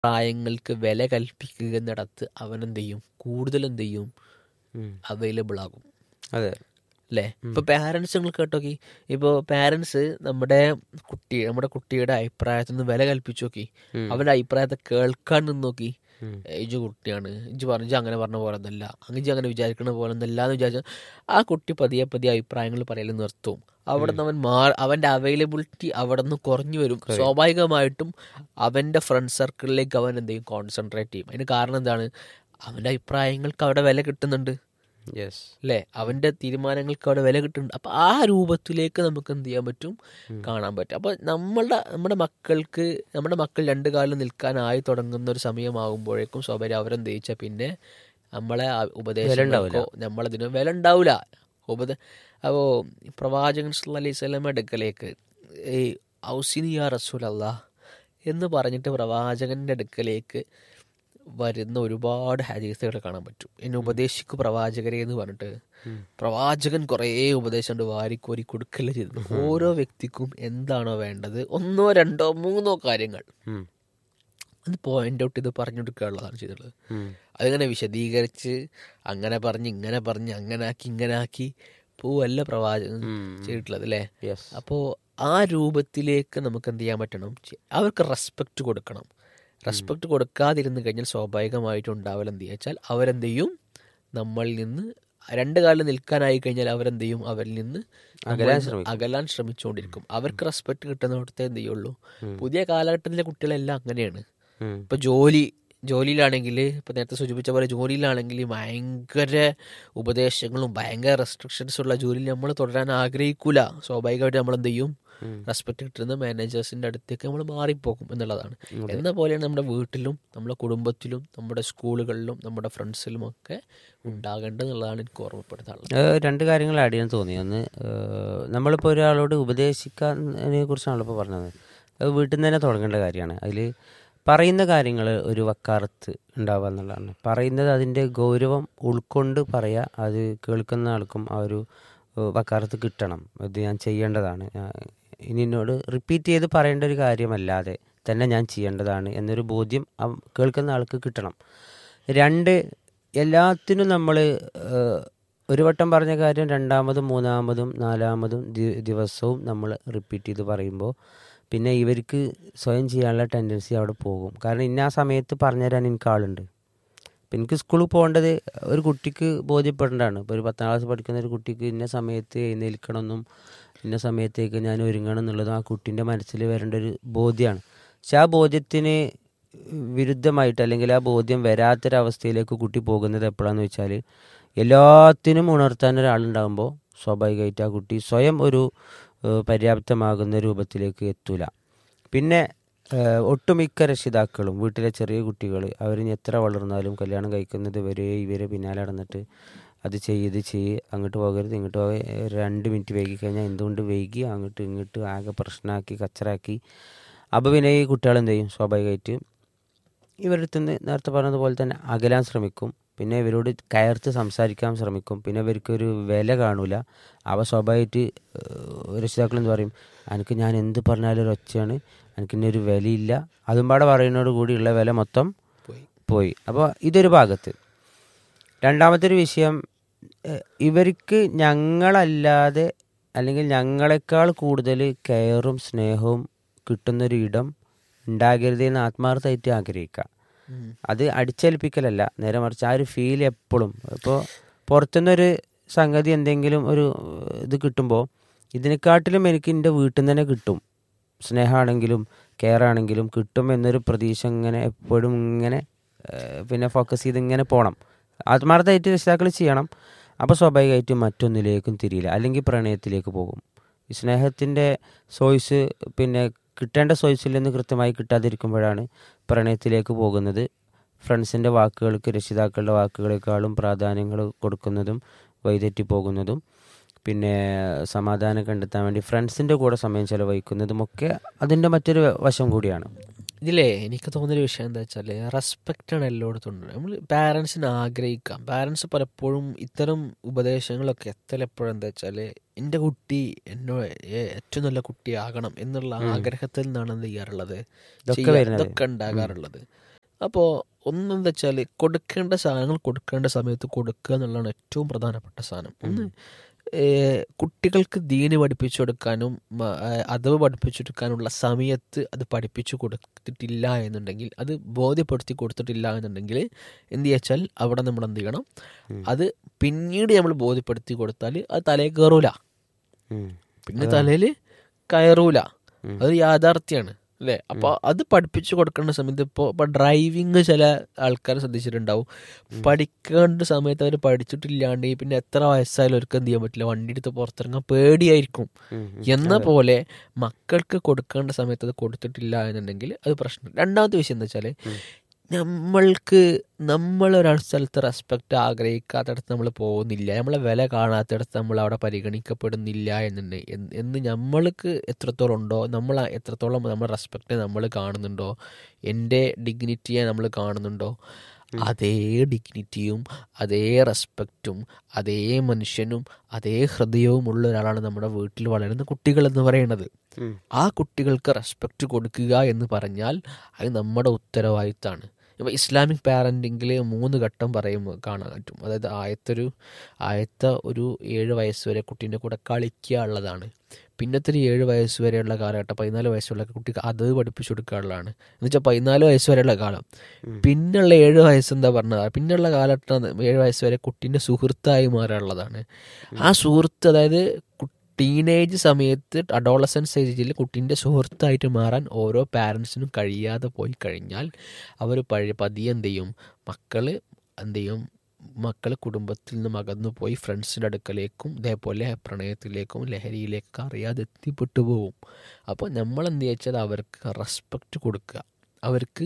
പ്രായങ്ങൾക്ക് വില കൽപ്പിക്കുന്നിടത്ത് അവനെന്ത് ചെയ്യും കൂടുതൽ എന്ത് ചെയ്യും ഉം. അവൈലബിൾ ആകും അതെ അല്ലേ ഇപ്പൊ പാരന്റ്സ് നിങ്ങൾ കേട്ടോക്കി ഇപ്പോൾ പാരന്റ്സ് നമ്മുടെ കുട്ടി നമ്മുടെ കുട്ടിയുടെ അഭിപ്രായത്തിൽ നിന്ന് വില കൽപ്പിച്ചു നോക്കി ഉം. അവന്റെ അഭിപ്രായത്തെ കേൾക്കാൻ നിന്ന് നോക്കി ഉം. ഇജ് കുട്ടിയാണ് ഇജ് പറഞ്ഞു ഇജ് അങ്ങനെ പറഞ്ഞ പോലെ ഒന്നല്ല അങ്ങ് ഇജ് അങ്ങനെ വിചാരിക്കണ പോലെ ഒന്നല്ല എന്ന് വിചാരിച്ച ആ കുട്ടി പതിയെ പതിയെ അഭിപ്രായങ്ങൾ പറയൽ നിർത്തും അവിടെ നിന്ന് അവൻ മാ അവന്റെ അവൈലബിലിറ്റി അവിടെ നിന്ന് കുറഞ്ഞു വരും സ്വാഭാവികമായിട്ടും അവന്റെ ഫ്രണ്ട് സർക്കിളിലേക്ക് അവൻ എന്ത് ചെയ്യും കോൺസെൻട്രേറ്റ് ചെയ്യും അതിന് കാരണം എന്താണ് അവന്റെ അഭിപ്രായങ്ങൾക്ക് അവിടെ വില കിട്ടുന്നുണ്ട് യെസ് അല്ലേ അവന്റെ തീരുമാനങ്ങൾക്ക് അവിടെ വില കിട്ടുന്നുണ്ട് അപ്പൊ ആ രൂപത്തിലേക്ക് നമുക്ക് എന്ത് ചെയ്യാൻ പറ്റും കാണാൻ പറ്റും അപ്പൊ നമ്മളുടെ നമ്മുടെ മക്കൾക്ക് നമ്മുടെ മക്കൾ രണ്ട് കാലം നിൽക്കാനായി തുടങ്ങുന്ന ഒരു സമയമാകുമ്പോഴേക്കും സ്വാഭാവികം അവരെന്ത് ചെയ്യിച്ചാൽ പിന്നെ നമ്മളെ ആ ഉപദേശങ്ങൾക്കോ നമ്മളതിന് വില ഉണ്ടാവില്ല ഉപദ അപ്പോൾ പ്രവാചകൻ സല്ലല്ലാഹു അലൈഹി സ്വലം അടുക്കലേക്ക് ഈ ഔസിനിയ റസൂൽ അല്ലാ എന്ന് പറഞ്ഞിട്ട് പ്രവാചകന്റെ അടുക്കലേക്ക് വരുന്ന ഒരുപാട് ഹദീസുകൾ കാണാൻ പറ്റും എന്നെ ഉപദേശിക്കു പ്രവാചകരെ എന്ന് പറഞ്ഞിട്ട് പ്രവാചകൻ കുറേ ഉപദേശമുണ്ട് വാരിക്കോരി കൊടുക്കല് ചെയ്തത് ഓരോ വ്യക്തിക്കും എന്താണോ വേണ്ടത് ഒന്നോ രണ്ടോ മൂന്നോ കാര്യങ്ങൾ ഉം. അത് പോയിന്റ് ഔട്ട് ചെയ്ത് പറഞ്ഞു കൊടുക്കാനുള്ളതാണ് ചെയ്തിട്ടുള്ളത് ഉം. അതിങ്ങനെ വിശദീകരിച്ച് അങ്ങനെ പറഞ്ഞ് ഇങ്ങനെ പറഞ്ഞ് അങ്ങനെ ആക്കി ഇങ്ങനെ ആക്കി പോവല്ല പ്രവാചകൻ ചെയ്തിട്ടുള്ളത് അല്ലേ യെസ് അപ്പോൾ ആ രൂപത്തിലേക്ക് നമുക്ക് എന്ത് ചെയ്യാൻ പറ്റണം ചെ- അവർക്ക് റെസ്പെക്റ്റ് കൊടുക്കണം റെസ്പെക്റ്റ് കൊടുക്കാതിരുന്ന് കഴിഞ്ഞാൽ സ്വാഭാവികമായിട്ടും ഉണ്ടാവില്ല എന്ത് വെച്ചാൽ അവരെന്ത് ചെയ്യും നമ്മളിൽ നിന്ന് രണ്ട് കാലം നിൽക്കാനായി കഴിഞ്ഞാൽ അവരെന്ത് ചെയ്യും അവരിൽ നിന്ന് നമ്മളിൽ നിന്ന് അകലാൻ ശ്രമിച്ചുകൊണ്ടിരിക്കും അവർക്ക് റെസ്പെക്ട് കിട്ടുന്നിടത്തെ എന്ത് ചെയ്യുള്ളൂ പുതിയ കാലഘട്ടത്തിലെ കുട്ടികളെല്ലാം അങ്ങനെയാണ് ഉം. ഇപ്പൊ ജോലി ജോലിയിലാണെങ്കിൽ ഇപ്പൊ നേരത്തെ സൂചിപ്പിച്ച പോലെ ജോലിയിലാണെങ്കിൽ ഭയങ്കര ഉപദേശങ്ങളും ഭയങ്കര റെസ്ട്രിക്ഷൻസ് ഉള്ള ജോലിയിൽ നമ്മൾ തുടരാൻ ആഗ്രഹിക്കൂല സ്വാഭാവികമായിട്ട് നമ്മൾ എന്ത് ചെയ്യും റെസ്പെക്ട് കിട്ടുന്ന മാനേജേഴ്സിന്റെ അടുത്തേക്ക് നമ്മൾ മാറിപ്പോകും എന്നുള്ളതാണ് എന്ന പോലെയാണ് നമ്മുടെ വീട്ടിലും നമ്മുടെ കുടുംബത്തിലും നമ്മുടെ സ്കൂളുകളിലും നമ്മുടെ ഫ്രണ്ട്സിലും ഒക്കെ ഉണ്ടാകേണ്ടത് എന്നുള്ളതാണ് എനിക്ക് ഓർമ്മപ്പെടുത്താനുള്ളത് ഏഹ് രണ്ട് കാര്യങ്ങൾ ആഡ് ചെയ്യാൻ തോന്നി ഒന്ന് ഏഹ് നമ്മളിപ്പോൾ ഒരാളോട് ഉപദേശിക്കാനെ കുറിച്ചാണല്ലോ ഇപ്പോൾ പറഞ്ഞത് അത് വീട്ടിൽ നിന്ന് തന്നെ തുടങ്ങേണ്ട കാര്യമാണ് അതിൽ പറയുന്ന കാര്യങ്ങൾ ഒരു വക്കാറത്ത് ഉണ്ടാവുക എന്നുള്ളതാണ് പറയുന്നത് അതിൻ്റെ ഗൗരവം ഉൾക്കൊണ്ട് പറയുക അത് കേൾക്കുന്ന ആൾക്കും ആ ഒരു ഏഹ് വക്കാറത്ത് കിട്ടണം ഇത് ഞാൻ ചെയ്യേണ്ടതാണ് ഞാൻ- ഇനി എന്നോട് റിപ്പീറ്റ് ചെയ്ത് പറയേണ്ട ഒരു കാര്യമല്ലാതെ തന്നെ ഞാൻ ചെയ്യേണ്ടതാണ് എന്നൊരു ബോധ്യം ആ കേൾക്കുന്ന ആൾക്ക് കിട്ടണം രണ്ട് എല്ലാത്തിനും നമ്മൾ ഒരു വട്ടം പറഞ്ഞ കാര്യം രണ്ടാമതും മൂന്നാമതും നാലാമതും ദി- ദിവസവും നമ്മൾ റിപ്പീറ്റ് ചെയ്ത് പറയുമ്പോൾ പിന്നെ ഇവർക്ക് സ്വയം ചെയ്യാനുള്ള ടെൻഡൻസി അവിടെ പോകും കാരണം ഇന്ന ആ സമയത്ത് പറഞ്ഞുതരാൻ എനിക്ക് ആളുണ്ട് ഇപ്പം എനിക്ക് സ്കൂളിൽ പോകേണ്ടത് ഒരു കുട്ടിക്ക് ബോധ്യപ്പെടേണ്ടതാണ് ഇപ്പോൾ ഒരു പത്താം ക്ലാസ് പഠിക്കുന്ന ഒരു കുട്ടിക്ക് ഇന്ന സമയത്ത് എഴുന്നേൽക്കണമെന്നും ഇന്ന സമയത്തേക്ക് ഞാൻ ഒരുങ്ങണം എന്നുള്ളതും ആ കുട്ടീൻ്റെ മനസ്സിൽ വരേണ്ട ഒരു ബോധ്യമാണ് പക്ഷെ ആ ബോധ്യത്തിന് വിരുദ്ധമായിട്ട് അല്ലെങ്കിൽ ആ ബോധ്യം വരാത്തൊരവസ്ഥയിലേക്ക് കുട്ടി പോകുന്നത് എപ്പോഴാന്ന് വെച്ചാൽ എല്ലാത്തിനും ഉണർത്താൻ ഒരാളുണ്ടാകുമ്പോൾ സ്വാഭാവികമായിട്ട് ആ കുട്ടി സ്വയം ഒരു ഏഹ്, പര്യാപ്തമാകുന്ന രൂപത്തിലേക്ക് എത്തൂല പിന്നെ ഏഹ്, ഒട്ടുമിക്ക രക്ഷിതാക്കളും വീട്ടിലെ ചെറിയ കുട്ടികൾ അവരിനി എത്ര വളർന്നാലും കല്യാണം കഴിക്കുന്നത് വരെ ഇവരെ പിന്നാലെ നടന്നിട്ട് അത് ചെയ്യ് ഇത് ചെയ്യ് അങ്ങോട്ട് പോകരുത് ഇങ്ങോട്ട് പോക രണ്ട് മിനിറ്റ് വൈകി കഴിഞ്ഞാൽ എന്തുകൊണ്ട് വൈകി അങ്ങോട്ട് ഇങ്ങോട്ട് ആകെ പ്രശ്നമാക്കി കച്ചറാക്കി അപ്പോൾ പിന്നെ ഈ കുട്ടികൾ എന്ത് ചെയ്യും സ്വാഭാവികമായിട്ട് ഇവരുടെ അടുത്ത് നിന്ന് നേരത്തെ പറഞ്ഞതുപോലെ തന്നെ അകലാൻ ശ്രമിക്കും പിന്നെ ഇവരോട് കയർത്ത് സംസാരിക്കാൻ ശ്രമിക്കും പിന്നെ ഇവർക്കൊരു വില കാണൂല അവ സ്വാഭാവികമായിട്ട് ഏഹ്, രക്ഷിതാക്കൾ എന്ത് പറയും എനിക്ക് ഞാൻ എന്ത് പറഞ്ഞാലും ഒരു ഒച്ചയാണ് എനിക്ക് ഇനി ഒരു വിലയില്ല അതും പാടെ പറയുന്നതോട് കൂടിയുള്ള വില മൊത്തം പോയി പോയി അപ്പോൾ ഇതൊരു ഭാഗത്ത് രണ്ടാമത്തെ ഒരു വിഷയം ഏഹ്, ഇവർക്ക് ഞങ്ങളല്ലാതെ അല്ലെങ്കിൽ ഞങ്ങളെക്കാൾ കൂടുതൽ കെയറും സ്നേഹവും കിട്ടുന്നൊരു ഇടം ഉണ്ടാകരുതെന്ന് ആത്മാർത്ഥമായിട്ട് ആഗ്രഹിക്കുക ഉം. അത് അടിച്ചേൽപ്പിക്കലല്ല നേരെ മറിച്ച് ആ ഒരു ഫീൽ എപ്പോഴും ഇപ്പോൾ പുറത്തുനിന്നൊരു സംഗതി എന്തെങ്കിലും ഒരു ഏഹ്, ഇത് കിട്ടുമ്പോൾ ഇതിനെക്കാട്ടിലും എനിക്ക് എൻ്റെ വീട്ടിൽ നിന്ന് തന്നെ കിട്ടും സ്നേഹമാണെങ്കിലും കെയർ ആണെങ്കിലും കിട്ടും എന്നൊരു പ്രതീക്ഷ ഇങ്ങനെ എപ്പോഴും ഇങ്ങനെ ഏഹ്, പിന്നെ ഫോക്കസ് ചെയ്ത് ഇങ്ങനെ പോകണം ആത്മാർത്ഥമായിട്ട് രക്ഷിതാക്കൾ ചെയ്യണം അപ്പോൾ സ്വാഭാവികമായിട്ടും മറ്റൊന്നിലേക്കും തിരിയില്ല അല്ലെങ്കിൽ പ്രണയത്തിലേക്ക് പോകും ഈ സ്നേഹത്തിൻ്റെ സോയ്സ് പിന്നെ കിട്ടേണ്ട സോയ്സിൽ നിന്ന് കൃത്യമായി കിട്ടാതിരിക്കുമ്പോഴാണ് പ്രണയത്തിലേക്ക് പോകുന്നത് ഫ്രണ്ട്സിൻ്റെ വാക്കുകൾക്ക് രക്ഷിതാക്കളുടെ വാക്കുകളെക്കാളും പ്രാധാന്യങ്ങൾ കൊടുക്കുന്നതും വഴിതെറ്റി പോകുന്നതും പിന്നെ സമാധാനം കണ്ടെത്താൻ വേണ്ടി ഫ്രണ്ട്സിൻ്റെ കൂടെ സമയം ചെലവഴിക്കുന്നതുമൊക്കെ അതിൻ്റെ മറ്റൊരു വശം കൂടിയാണ് ഇതിലേ എനിക്ക് തോന്നുന്നൊരു വിഷയം എന്താ വെച്ചാൽ റെസ്പെക്റ്റ് ആണ് എല്ലായിടത്തും ഉണ്ട് നമ്മൾ പാരൻസിന് ആഗ്രഹിക്കാം പാരൻസ് പലപ്പോഴും ഇത്തരം ഉപദേശങ്ങളൊക്കെ എത്തലെപ്പോഴും എന്താ വെച്ചാൽ എൻ്റെ കുട്ടി എന്നോ ഏ- ഏറ്റവും നല്ല കുട്ടിയാകണം എന്നുള്ള ആഗ്രഹത്തിൽ നിന്നാണ് എന്ത് ചെയ്യാറുള്ളത് ഇതൊക്കെ ചെയ്യാ- വരുന്നത്. ഇതൊക്കെ ഉണ്ടാകാറുള്ളത് അപ്പോൾ ഒന്നെന്താ വെച്ചാൽ കൊടുക്കേണ്ട സാധനങ്ങൾ കൊടുക്കേണ്ട സമയത്ത് കൊടുക്കുക എന്നുള്ളതാണ് ഏറ്റവും പ്രധാനപ്പെട്ട സാധനം ഒന്ന് ഏഹ്, കുട്ടികൾക്ക് ദീന് പഠിപ്പിച്ചു കൊടുക്കാനും മ- ഏഹ്, അതവ് പഠിപ്പിച്ചു കൊടുക്കാനുള്ള സമയത്ത് അത് പഠിപ്പിച്ചു കൊടുത്തിട്ടില്ല എന്നുണ്ടെങ്കിൽ അത് ബോധ്യപ്പെടുത്തി കൊടുത്തിട്ടില്ല എന്നുണ്ടെങ്കിൽ എന്ത് വെച്ചാൽ അവിടെ നമ്മൾ എന്ത് ചെയ്യണം അത് പിന്നീട് നമ്മൾ ബോധ്യപ്പെടുത്തി കൊടുത്താൽ അത് തലയിൽ കയറൂല ഉം. പിന്നെ തലയിൽ കയറൂല അത് യാഥാർത്ഥ്യമാണ് അല്ലേ അപ്പൊ അത് പഠിപ്പിച്ചു കൊടുക്കേണ്ട സമയത്ത് ഇപ്പോൾ ഇപ്പൊ ഡ്രൈവിങ് ചില ആൾക്കാർ ശ്രദ്ധിച്ചിട്ടുണ്ടാവും പഠിക്കേണ്ട സമയത്ത് അവർ പഠിച്ചിട്ടില്ലാണ്ട് പിന്നെ എത്ര വയസ്സായാലും അവർക്ക് എന്ത് ചെയ്യാൻ പറ്റില്ല വണ്ടി എടുത്ത് പുറത്തിറങ്ങാൻ പേടിയായിരിക്കും ഉം. എന്ന പോലെ മക്കൾക്ക് കൊടുക്കേണ്ട സമയത്ത് അത് കൊടുത്തിട്ടില്ല എന്നുണ്ടെങ്കിൽ അത് പ്രശ്നം രണ്ടാമത്തെ വിഷയം എന്താ വെച്ചാൽ നമ്മൾക്ക് നമ്മൾ ഒരാൾ സ്ഥലത്ത് റെസ്പെക്റ്റ് ആഗ്രഹിക്കാത്തടത്ത് നമ്മൾ പോകുന്നില്ല നമ്മളെ വില കാണാത്തടത്ത് നമ്മൾ അവിടെ പരിഗണിക്കപ്പെടുന്നില്ല എന്നുണ്ട് എന്ന് എന്ന് നമ്മൾക്ക് എത്രത്തോളം ഉണ്ടോ നമ്മൾ ആ എത്രത്തോളം നമ്മൾ റെസ്പെക്റ്റ് നമ്മൾ കാണുന്നുണ്ടോ എൻ്റെ ഡിഗ്നിറ്റിയെ നമ്മൾ കാണുന്നുണ്ടോ അതേ ഡിഗ്നിറ്റിയും അതേ റെസ്പെക്റ്റും അതേ മനുഷ്യനും അതേ ഹൃദയവും ഉള്ള ഒരാളാണ് നമ്മുടെ വീട്ടിൽ വളരുന്ന കുട്ടികൾ എന്ന് പറയുന്നത് ഉം. ആ കുട്ടികൾക്ക് റെസ്പെക്റ്റ് കൊടുക്കുക എന്ന് പറഞ്ഞാൽ അത് നമ്മുടെ ഉത്തരവാദിത്തമാണ് ഇപ്പോൾ ഇസ്ലാമിക് പാരൻറ്റിങ്ങിൽ മൂന്ന് ഘട്ടം പറയും കാണാൻ പറ്റും അതായത് ആയത്തൊരു ആയത്ത ഒരു ഏഴ് വയസ്സ് വരെ കുട്ടീൻ്റെ കൂടെ കളിക്കുക ഉള്ളതാണ് പിന്നത്തെ ഒരു ഏഴ് വയസ്സ് വരെയുള്ള കാലഘട്ടം പതിനാല് വയസ്സുള്ള കുട്ടിക്ക് അത് പഠിപ്പിച്ചു കൊടുക്കാനുള്ളതാണ് എന്ന് വെച്ചാൽ പതിനാല് വയസ്സ് വരെയുള്ള കാലം പിന്നുള്ള ഏഴ് വയസ്സ് എന്താ പറഞ്ഞത് പിന്നുള്ള കാലഘട്ടം ഏഴ് വയസ്സ് വരെ കുട്ടീൻ്റെ സുഹൃത്തായി മാറാനുള്ളതാണ് ആ സുഹൃത്ത് അതായത് ടീനേജ് സമയത്ത് അഡോളസൻസ് ഏജിൽ കുട്ടീൻ്റെ സുഹൃത്തായിട്ട് മാറാൻ ഓരോ പാരൻസിനും കഴിയാതെ പോയി കഴിഞ്ഞാൽ അവർ പഴയ പതിയെ എന്ത് ചെയ്യും മക്കൾ എന്ത് ചെയ്യും മക്കൾ കുടുംബത്തിൽ നിന്ന് അകന്നു പോയി ഫ്രണ്ട്സിൻ്റെ അടുക്കലേക്കും ഇതേപോലെ പ്രണയത്തിലേക്കും ലഹരിയിലേക്കൊക്കെ അറിയാതെ എത്തിപ്പെട്ടു പോകും അപ്പോൾ നമ്മൾ എന്ത് വെച്ചാൽ അവർക്ക് റെസ്പെക്റ്റ് കൊടുക്കുക അവർക്ക്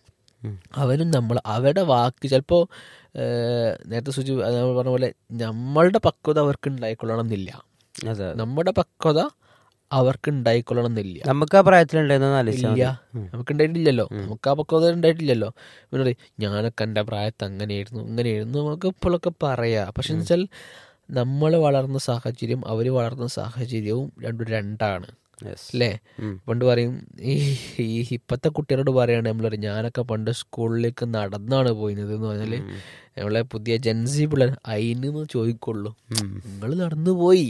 അവനും നമ്മൾ അവരുടെ വാക്ക് ചിലപ്പോൾ നേരത്തെ സൂചി നമ്മൾ പറഞ്ഞ പോലെ നമ്മളുടെ പക്വത അവർക്ക് ഉണ്ടായിക്കൊള്ളണം എന്നില്ല അതെ നമ്മുടെ പക്വത അവർക്ക് ഉണ്ടായിക്കൊള്ളണം എന്നില്ല നമുക്ക് ആ പ്രായത്തിലുണ്ടായിരുന്നു ആലോചിച്ചാൽ ഇല്ല നമുക്ക് ഉണ്ടായിട്ടില്ലല്ലോ നമുക്ക് ആ പക്വത ഉണ്ടായിട്ടില്ലല്ലോ പിന്നെ പറയും, ഞാനൊക്കെ എൻ്റെ പ്രായത്ത് അങ്ങനെയായിരുന്നു ഇങ്ങനെയായിരുന്നു നമുക്ക് ഇപ്പോഴൊക്കെ പറയാം പക്ഷെ എന്ന് വെച്ചാൽ നമ്മൾ വളർന്ന സാഹചര്യം അവർ വളർന്ന സാഹചര്യവും രണ്ടും രണ്ടാണ് അല്ലേ പണ്ട് പറയും ഈ ഈ ഇപ്പത്തെ കുട്ടികളോട് പറയാണ് നമ്മൾ പറയും ഞാനൊക്കെ പണ്ട് സ്കൂളിലേക്ക് നടന്നാണ് പോയിരുന്നത് എന്ന് പറഞ്ഞാല് നമ്മളെ പുതിയ ജൻസി പിള്ളേർ അതിന് ചോദിക്കുള്ളൂ നിങ്ങൾ നടന്നു പോയി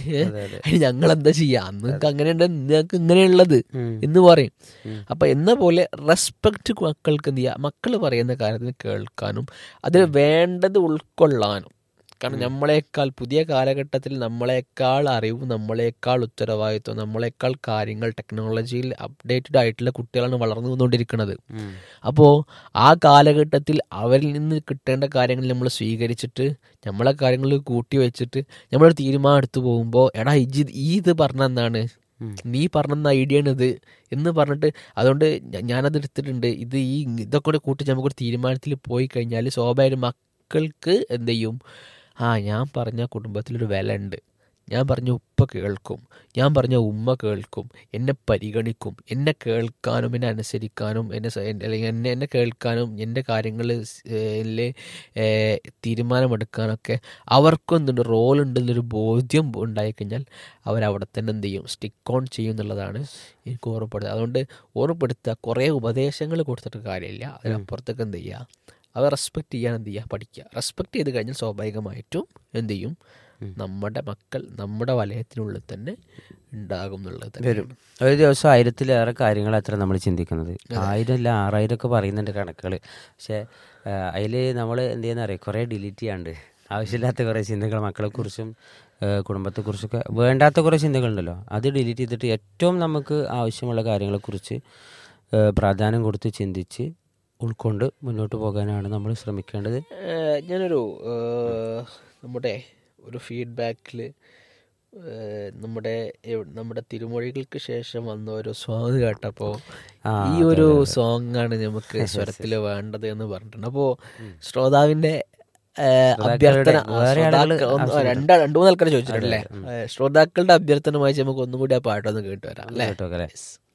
ഞങ്ങൾ എന്താ ചെയ്യാ അന്നൊക്കെ അങ്ങനെയുണ്ട് നിങ്ങൾക്ക് ഇങ്ങനെയുള്ളത് എന്ന് പറയും അപ്പൊ എന്ന പോലെ റെസ്പെക്റ്റ് മക്കൾക്ക് എന്ത് ചെയ്യുക മക്കൾ പറയുന്ന കാര്യത്തിന് കേൾക്കാനും അതിൽ വേണ്ടത് ഉൾക്കൊള്ളാനും കാരണം നമ്മളെക്കാൾ പുതിയ കാലഘട്ടത്തിൽ നമ്മളെക്കാൾ അറിവും നമ്മളെക്കാൾ ഉത്തരവാദിത്വം നമ്മളെക്കാൾ കാര്യങ്ങൾ ടെക്നോളജിയിൽ അപ്ഡേറ്റഡ് ആയിട്ടുള്ള കുട്ടികളാണ് വളർന്നു വന്നുകൊണ്ടിരിക്കുന്നത് അപ്പോൾ ആ കാലഘട്ടത്തിൽ അവരിൽ നിന്ന് കിട്ടേണ്ട കാര്യങ്ങൾ നമ്മൾ സ്വീകരിച്ചിട്ട് നമ്മളെ കാര്യങ്ങൾ കൂട്ടി വെച്ചിട്ട് നമ്മളൊരു തീരുമാനം എടുത്തു പോകുമ്പോൾ എടാ ഇജി ഈ ഇത് പറഞ്ഞ എന്താണ് നീ പറഞ്ഞ ഐഡിയ ആണ് ഇത് എന്ന് പറഞ്ഞിട്ട് അതുകൊണ്ട് ഞ- ഞാനത് എടുത്തിട്ടുണ്ട് ഇത് ഈ ഇതൊക്കെ കൂടെ കൂട്ടി നമുക്കൊരു തീരുമാനത്തിൽ പോയി കഴിഞ്ഞാൽ സ്വാഭാവികം മക്കൾക്ക് എന്ത് ചെയ്യും ആ ഞാൻ പറഞ്ഞ കുടുംബത്തിലൊരു വില ഉണ്ട് ഞാൻ പറഞ്ഞ ഉപ്പ കേൾക്കും ഞാൻ പറഞ്ഞ ഉമ്മ കേൾക്കും എന്നെ പരിഗണിക്കും എന്നെ കേൾക്കാനും എന്നെ അനുസരിക്കാനും എന്നെ സ- എന്നെ- അല്ലെങ്കിൽ എന്നെ എന്നെ കേൾക്കാനും എൻ്റെ കാര്യങ്ങളിൽ തീരുമാനമെടുക്കാനൊക്കെ അവർക്കും എന്തുണ്ട് റോൾ ഉണ്ടെന്നൊരു ബോധ്യം ഉണ്ടായിക്കഴിഞ്ഞാൽ അവരവിടെ തന്നെ എന്ത് ചെയ്യും സ്റ്റിക്ക് ഓൺ ചെയ്യും എന്നുള്ളതാണ് എനിക്ക് ഓർമ്മപ്പെടുത്തുക അതുകൊണ്ട് ഓർമ്മപ്പെടുത്തുക കുറേ ഉപദേശങ്ങൾ കൊടുത്തിട്ട് കാര്യമില്ല അതിനപ്പുറത്തേക്ക് എന്ത് ചെയ്യുക അവ റെസ്പെക്റ്റ് ചെയ്യാൻ എന്ത് ചെയ്യുക പഠിക്കുക റെസ്പെക്റ്റ് ചെയ്ത് കഴിഞ്ഞാൽ സ്വാഭാവികമായിട്ടും എന്ത് ചെയ്യും നമ്മുടെ മക്കൾ നമ്മുടെ വലയത്തിനുള്ളിൽ തന്നെ ഉണ്ടാകും എന്നുള്ളത് തന്നെ വരും ഒരു ദിവസം ആയിരത്തിലേറെ കാര്യങ്ങൾ അത്ര നമ്മൾ ചിന്തിക്കുന്നത് ആയിരം ഇല്ല ആറായിരം ഒക്കെ പറയുന്നുണ്ട് കണക്കുകൾ പക്ഷേ അതിൽ നമ്മൾ എന്ത് ചെയ്യുന്ന അറിയാം കുറേ ഡിലീറ്റ് ചെയ്യാണ്ട് ആവശ്യമില്ലാത്ത കുറേ ചിന്തകൾ മക്കളെക്കുറിച്ചും ഏഹ് കുടുംബത്തെക്കുറിച്ചൊക്കെ വേണ്ടാത്ത കുറേ ചിന്തകളുണ്ടല്ലോ അത് ഡിലീറ്റ് ചെയ്തിട്ട് ഏറ്റവും നമുക്ക് ആവശ്യമുള്ള കാര്യങ്ങളെക്കുറിച്ച് ഏഹ് പ്രാധാന്യം കൊടുത്ത് ചിന്തിച്ച് ഉൾക്കൊണ്ട് മുന്നോട്ട് പോകാനാണ് നമ്മൾ ശ്രമിക്കേണ്ടത് ഏഹ് ഞാനൊരു ഏഹ് നമ്മുടെ ഒരു ഫീഡ്ബാക്കിൽ നമ്മുടെ എവ്- നമ്മുടെ തിരുമൊഴികൾക്ക് ശേഷം വന്ന ഒരു സോങ് കേട്ടപ്പോൾ ആ, ഈ ഒരു സോങ് ആണ് നമുക്ക് സ്വരത്തിൽ വേണ്ടത് എന്ന് പറഞ്ഞിട്ടുണ്ട് അപ്പോൾ ശ്രോതാവിന്റെ ഏഹ്, അഭ്യർത്ഥന ആ, വേറെ ആളുകള് ശ്രോതാക്കൾ ഒന്ന് രണ്ട് രണ്ട് മൂന്ന് ആൾക്കാർ ചോദിച്ചിട്ടുണ്ടല്ലേ ഏഹ്, ശ്രോതാക്കളുടെ അഭ്യർത്ഥന വായിച്ച് നമുക്ക് ഒന്നും കൂടി ആ പാട്ടൊന്ന് കേട്ട് വരാം അല്ലേ കേട്ടോ അല്ലേ Yes.